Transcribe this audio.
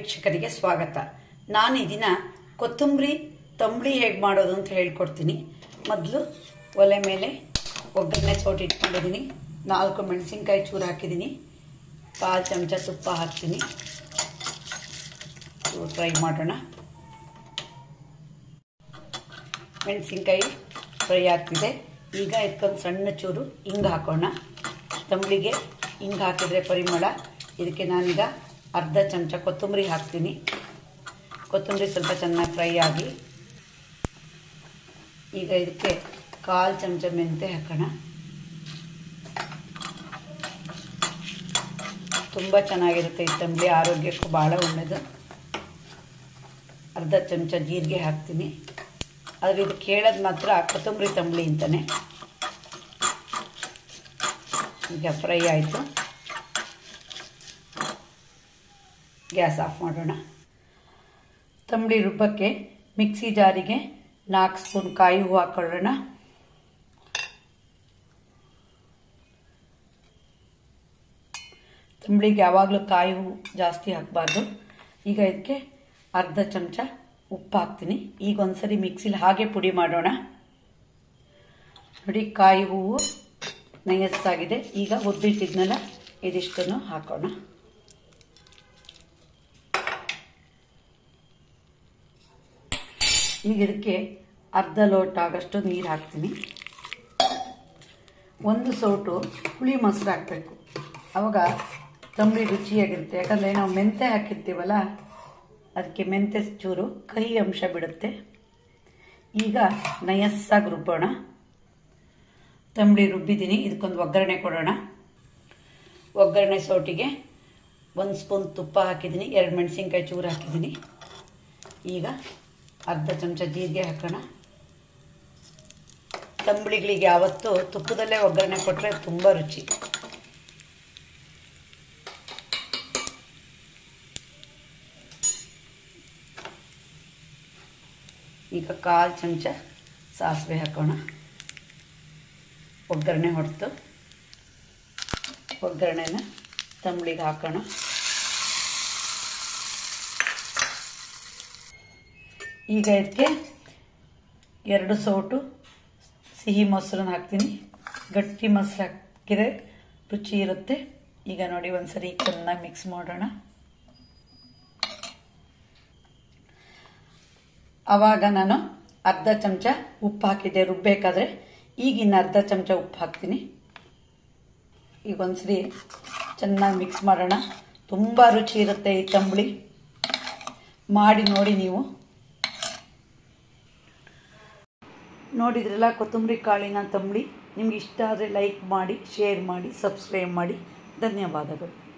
ವೀಕ್ಷಕರಿಗೆ ಸ್ವಾಗತ ನಾನು ಈ ದಿನ ಕೊತ್ತಂಬರಿ ತಂಬಳಿ ಹೇಗೆ ಮಾಡೋದು ಅಂತ ಹೇಳ್ಕೊಡ್ತೀನಿ ಮೊದಲು ಒಲೆ ಮೇಲೆ ಒಗ್ಗರಣೆ ಸೋಟಿ ಇಟ್ಕೊಂಡಿದ್ದೀನಿ ನಾಲ್ಕು ಮೆಣಸಿನ್ಕಾಯಿ ಚೂರು ಹಾಕಿದ್ದೀನಿ ಕಾಲು ಚಮಚ ತುಪ್ಪ ಹಾಕ್ತೀನಿ ಚೂರು ಫ್ರೈ ಮಾಡೋಣ ಮೆಣಸಿನ್ಕಾಯಿ ಫ್ರೈ ಆಗ್ತಿದೆ ಈಗ ಇದಕ್ಕೊಂದು ಸಣ್ಣ ಚೂರು ಹಿಂಗೆ ಹಾಕೋಣ ತಂಬಳಿಗೆ ಹಿಂಗೆ ಹಾಕಿದರೆ ಪರಿಮಳ ಇದಕ್ಕೆ ನಾನೀಗ ಅರ್ಧ ಚಮಚ ಕೊತ್ತಂಬರಿ ಹಾಕ್ತೀನಿ ಕೊತ್ತಂಬರಿ ಸ್ವಲ್ಪ ಚೆನ್ನಾಗಿ ಫ್ರೈ ಆಗಿ ಈಗ ಇದಕ್ಕೆ ಕಾಲು ಚಮಚ ಮೆಂತೆ ಹಾಕೋಣ ತುಂಬ ಚೆನ್ನಾಗಿರುತ್ತೆ ಈ ತಂಬಳಿ ಆರೋಗ್ಯಕ್ಕೂ ಭಾಳ ಒಳ್ಳೆಯದು ಅರ್ಧ ಚಮಚ ಜೀರಿಗೆ ಹಾಕ್ತೀನಿ ಆದರೆ ಇದು ಕೇಳೋದು ಮಾತ್ರ ಕೊತ್ತಂಬರಿ ತಂಬಳಿ ಅಂತಾನೆ ಈಗ ಫ್ರೈ ಆಯಿತು ಗ್ಯಾಸ್ ಆಫ್ ಮಾಡೋಣ ತಂಬಳಿ ರುಬ್ಬಕ್ಕೆ ಮಿಕ್ಸಿ ಜಾರಿಗೆ ನಾಲ್ಕು ಸ್ಪೂನ್ ಕಾಯಿ ಹೂವು ಹಾಕ್ಕೊಳ್ಳೋಣ ತಂಬಳಿಗೆ ಯಾವಾಗಲೂ ಕಾಯಿ ಹೂವು ಜಾಸ್ತಿ ಹಾಕಬಾರ್ದು ಈಗ ಇದಕ್ಕೆ ಅರ್ಧ ಚಮಚ ಉಪ್ಪು ಹಾಕ್ತೀನಿ ಈಗ ಒಂದ್ಸರಿ ಮಿಕ್ಸಿಲಿ ಹಾಗೆ ಪುಡಿ ಮಾಡೋಣ ನೋಡಿ ಕಾಯಿ ಹೂವು ನಯಸ್ಸಾಗಿದೆ ಈಗ ಹುದ್ದಿಟ್ಟಿದ್ನಲ್ಲ ಇದಿಷ್ಟನ್ನು ಹಾಕೋಣ ಈಗ ಇದಕ್ಕೆ ಅರ್ಧ ಲೋಟ ಆಗಷ್ಟು ನೀರು ಹಾಕ್ತೀನಿ ಒಂದು ಸೌಟು ಹುಳಿ ಮೊಸರು ಹಾಕಬೇಕು ಅವಾಗ ತಂಬಳಿ ರುಚಿಯಾಗಿರುತ್ತೆ ಯಾಕಂದರೆ ನಾವು ಮೆಂತೆ ಹಾಕಿರ್ತೀವಲ್ಲ ಅದಕ್ಕೆ ಮೆಂತೆ ಚೂರು ಕಹಿ ಅಂಶ ಬಿಡುತ್ತೆ ಈಗ ನಯಸ್ಸಾಗಿ ರುಬ್ಬೋಣ ತಂಬಳಿ ರುಬ್ಬಿದ್ದೀನಿ ಇದಕ್ಕೊಂದು ಒಗ್ಗರಣೆ ಕೊಡೋಣ ಒಗ್ಗರಣೆ ಸೌಟಿಗೆ ಒಂದು ಸ್ಪೂನ್ ತುಪ್ಪ ಹಾಕಿದ್ದೀನಿ ಎರಡು ಮೆಣಸಿನ್ಕಾಯಿ ಚೂರು ಹಾಕಿದ್ದೀನಿ ಈಗ ಅರ್ಧ ಚಮಚ ಜೀರಿಗೆ ಹಾಕೋಣ ತಂಬಳಿಗಳಿಗೆ ಯಾವತ್ತೂ ತುಪ್ಪದಲ್ಲೇ ಒಗ್ಗರಣೆ ಕೊಟ್ಟರೆ ತುಂಬ ರುಚಿ ಈಗ ಕಾಲು ಚಮಚ ಸಾಸಿವೆ ಹಾಕೋಣ ಒಗ್ಗರಣೆ ಹೊಡೆದು ಒಗ್ಗರಣೆನ ತಂಬಳಿಗೆ ಹಾಕೋಣ ಈಗ ಇದಕ್ಕೆ ಎರಡು ಸೌಟು ಸಿಹಿ ಮೊಸರನ್ನ ಹಾಕ್ತೀನಿ ಗಟ್ಟಿ ಮೊಸರು ಹಾಕಿದ್ರೆ ರುಚಿ ಇರುತ್ತೆ ಈಗ ನೋಡಿ ಒಂದ್ಸರಿ ಚೆನ್ನಾಗಿ ಮಿಕ್ಸ್ ಮಾಡೋಣ ಆವಾಗ ನಾನು ಅರ್ಧ ಚಮಚ ಉಪ್ಪು ಹಾಕಿದ್ದೆ ರುಬ್ಬೇಕಾದ್ರೆ ಈಗ ಇನ್ನು ಅರ್ಧ ಚಮಚ ಉಪ್ಪು ಹಾಕ್ತೀನಿ ಈಗ ಒಂದ್ಸರಿ ಚೆನ್ನಾಗಿ ಮಿಕ್ಸ್ ಮಾಡೋಣ ತುಂಬ ರುಚಿ ಇರುತ್ತೆ ಈ ತಂಬಳಿ ಮಾಡಿ ನೋಡಿ ನೀವು ನೋಡಿದ್ರಲ್ಲ ಕೊತ್ತಂಬರಿ ಕಾಳಿನ ತಂಬಳಿ ನಿಮ್ಗೆ ಇಷ್ಟ ಆದರೆ ಲೈಕ್ ಮಾಡಿ ಶೇರ್ ಮಾಡಿ ಸಬ್ಸ್ಕ್ರೈಬ್ ಮಾಡಿ ಧನ್ಯವಾದಗಳು